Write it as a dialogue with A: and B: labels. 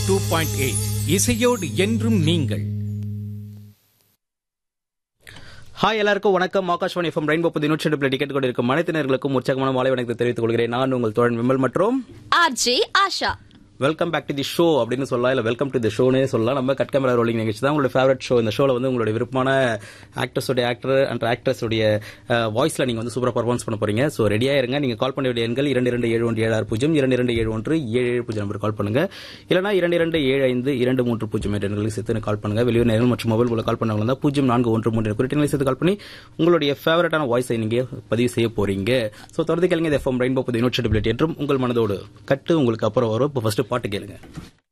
A: two point eight இசையோடு என்றும் நீங்கள்
B: ஹாய் எல்லாருக்கும் வணக்கம் ஆகாஷ்வாணி எஃப்எம் ரெயின்போ புது நூற்றி ரெண்டு டிக்கெட் கொண்டு இருக்கும் அனைத்து நேர்களுக்கும் உற்சாகமான மாலை வணக்கத்தை தெரிவித்துக் கொள்கிறேன் நான் உங்கள் தோழன் விமல் மற்றும்
C: RJ Asha
B: welcome back to the show அப்படின்னு சொல்லலாம் இல்ல வெல்கம் டு தி ஷோனே சொல்லலாம் நம்ம கட் கேமரா ரோலிங் நிகழ்ச்சி தான் உங்களோட ஃபேவரட் ஷோ இந்த ஷோல வந்து உங்களுடைய விருப்பமான ஆக்டர்ஸோட ஆக்டர் அண்ட் ஆக்ட்ரஸோடைய வாய்ஸ்ல நீங்க வந்து சூப்பரா பர்ஃபார்மன்ஸ் பண்ண போறீங்க ஸோ ரெடியா இருங்க நீங்க கால் பண்ண வேண்டிய எண்கள் இரண்டு இரண்டு ஏழு ஒன்று ஏழு ஆறு பூஜ்ஜியம் இரண்டு இரண்டு ஏழு ஒன்று ஏழு ஏழு பூஜ்ஜியம் நம்பர் கால் பண்ணுங்க இல்லனா இரண்டு இரண்டு ஏழு ஐந்து இரண்டு மூன்று பூஜ்ஜியம் என்ற எண்களுக்கு சேர்த்து கால் பண்ணுங்க வெளியூர் நேரம் மற்றும் மொபைல் மூலம் கால் பண்ணவங்க தான் பூஜ்ஜியம் நான்கு ஒன்று மூன்று குறிப்பிட்ட சேர்த்து கால் பண்ணி உங்களுடைய ஃபேவரட்டான வாய்ஸை நீங்க பதிவு செய்ய போறீங்க ஸோ தொடர்ந்து கேளுங்க எஃப்எம் ரெயின்போ புது யூனிட் என்றும் உங்கள் மனதோடு கட்டு உங்களுக்கு அப்புறம் வரும் இப்போ ஃபர்ஸ்ட் பாட்டு கேளுங்க